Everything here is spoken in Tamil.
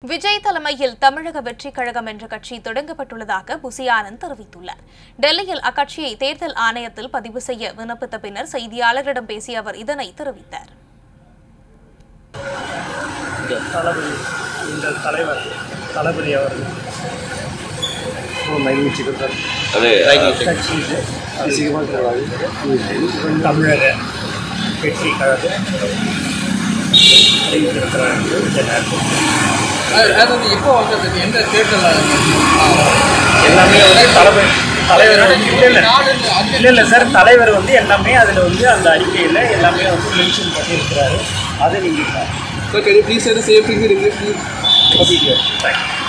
விஜய் தலைமையில் தமிழக வெற்றிக் கழகம் என்ற கட்சி தொடங்கப்பட்டுள்ளதாக புசி ஆனந்த் தெரிவித்துள்ளார் டெல்லியில் அக்கட்சியை தேர்தல் ஆணையத்தில் பதிவு செய்ய விண்ணப்பித்த பின்னர் செய்தியாளர்களிடம் பேசிய அவர் இதனை தெரிவித்தார் தளபதி இந்த தலைவர் தளபதி அவர்கள் அது கட்சி இது தமிழக வெற்றி கழகம் அறிவித்திருக்கிறார்கள் இந்த நேரத்தில் அது அது வந்து எப்போ வந்தது எந்த தேர்தல் எல்லாமே வந்து தலைவர் தலைவர் வந்து இல்லை இல்லை இல்லை இல்லை சார் தலைவர் வந்து எல்லாமே அதில் வந்து அந்த அறிக்கையில் எல்லாமே வந்து மென்ஷன் பண்ணியிருக்கிறாரு அதை நீங்கள் So can you please say the same thing in English, please? Okay thank you